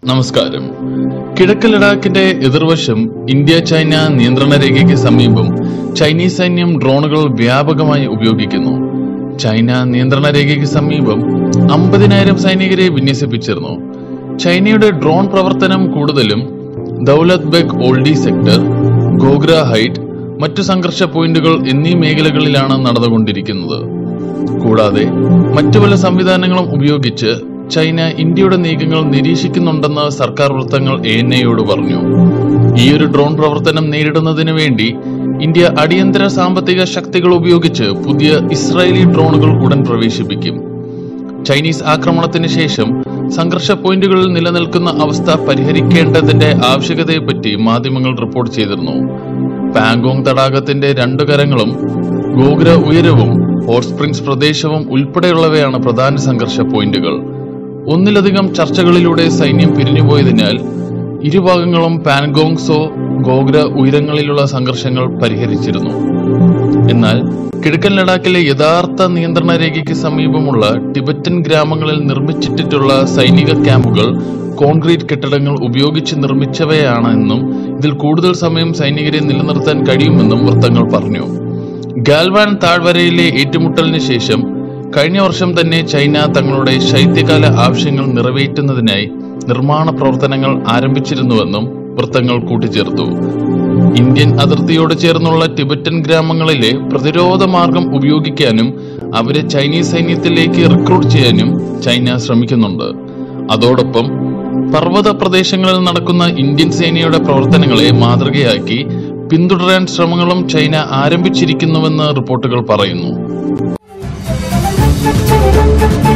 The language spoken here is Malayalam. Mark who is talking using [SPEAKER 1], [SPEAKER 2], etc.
[SPEAKER 1] നമസ്കാരം കിഴക്ക് ലഡാക്കിന്റെ എതിർവശം ഇന്ത്യ ചൈന നിയന്ത്രണ രേഖയ്ക്ക് സമീപം ചൈനീസ് സൈന്യം ഡ്രോണുകൾ വ്യാപകമായി ഉപയോഗിക്കുന്നു ചൈന നിയന്ത്രണ രേഖയ്ക്ക് സമീപം അമ്പതിനായിരം സൈനികരെ വിന്യസിപ്പിച്ചിരുന്നു ചൈനയുടെ ഡ്രോൺ പ്രവർത്തനം കൂടുതലും ദൌലത് ബെഗ് ഓൾഡി സെക്ടർ ഗോഗ്ര ഹൈറ്റ് മറ്റു സംഘർഷ പോയിന്റുകൾ എന്നീ മേഖലകളിലാണ് നടന്നുകൊണ്ടിരിക്കുന്നത് കൂടാതെ മറ്റു പല സംവിധാനങ്ങളും ഉപയോഗിച്ച് ചൈന ഇന്ത്യയുടെ നീക്കങ്ങൾ നിരീക്ഷിക്കുന്നുണ്ടെന്ന് സർക്കാർ വൃത്തങ്ങൾ എ എൻ എയോട് പറഞ്ഞു ഈ ഒരു ഡ്രോൺ പ്രവർത്തനം നേരിടുന്നതിന് വേണ്ടി ഇന്ത്യ അടിയന്തര സാമ്പത്തിക ശക്തികൾ ഉപയോഗിച്ച് പുതിയ ഇസ്രായേലി ഡ്രോണുകൾ ഉടൻ പ്രവേശിപ്പിക്കും ചൈനീസ് ആക്രമണത്തിന് ശേഷം സംഘർഷ പോയിന്റുകളിൽ നിലനിൽക്കുന്ന അവസ്ഥ പരിഹരിക്കേണ്ടതിന്റെ ആവശ്യകതയെപ്പറ്റി മാധ്യമങ്ങൾ റിപ്പോർട്ട് ചെയ്തിരുന്നു പാങ്കോങ് തടാകത്തിന്റെ രണ്ടു കരങ്ങളും ഗോഗ്ര ഉയരവും ഹോട്ട് സ്പ്രിങ്സ് പ്രദേശവും ഉൾപ്പെടെയുള്ളവയാണ് പ്രധാന സംഘർഷ പോയിന്റുകൾ ഒന്നിലധികം ചർച്ചകളിലൂടെ സൈന്യം പിരിഞ്ഞുപോയതിനാൽ ഇരുഭാഗങ്ങളും പാൻഗോങ് സോ ഗോഗ്ര ഉയരങ്ങളിലുള്ള സംഘർഷങ്ങൾ പരിഹരിച്ചിരുന്നു എന്നാൽ കിഴക്കൻ ലഡാക്കിലെ യഥാർത്ഥ നിയന്ത്രണ രേഖയ്ക്ക് സമീപമുള്ള ടിബറ്റൻ ഗ്രാമങ്ങളിൽ നിർമ്മിച്ചിട്ടുള്ള സൈനിക ക്യാമ്പുകൾ കോൺക്രീറ്റ് കെട്ടിടങ്ങൾ ഉപയോഗിച്ച് നിർമ്മിച്ചവയാണെന്നും ഇതിൽ കൂടുതൽ സമയം സൈനികരെ നിലനിർത്താൻ കഴിയുമെന്നും വൃത്തങ്ങൾ പറഞ്ഞു ഗാൽവാൻ താഴ്വരയിലെ ഏറ്റുമുട്ടലിന് ശേഷം കഴിഞ്ഞ വർഷം തന്നെ ചൈന തങ്ങളുടെ ശൈത്യകാല ആവശ്യങ്ങൾ നിറവേറ്റുന്നതിനായി നിർമ്മാണ പ്രവർത്തനങ്ങൾ ആരംഭിച്ചിരുന്നുവെന്നും വൃത്തങ്ങൾ കൂട്ടിച്ചേർത്തു ഇന്ത്യൻ അതിർത്തിയോട് ചേർന്നുള്ള ടിബറ്റൻ ഗ്രാമങ്ങളിലെ പ്രതിരോധ മാർഗം ഉപയോഗിക്കാനും അവരെ ചൈനീസ് സൈന്യത്തിലേക്ക് റിക്രൂട്ട് ചെയ്യാനും ചൈന ശ്രമിക്കുന്നുണ്ട് അതോടൊപ്പം പർവ്വത പ്രദേശങ്ങളിൽ നടക്കുന്ന ഇന്ത്യൻ സേനയുടെ പ്രവർത്തനങ്ങളെ മാതൃകയാക്കി പിന്തുടരാൻ ശ്രമങ്ങളും ചൈന ആരംഭിച്ചിരിക്കുന്നുവെന്ന് റിപ്പോർട്ടുകൾ പറയുന്നു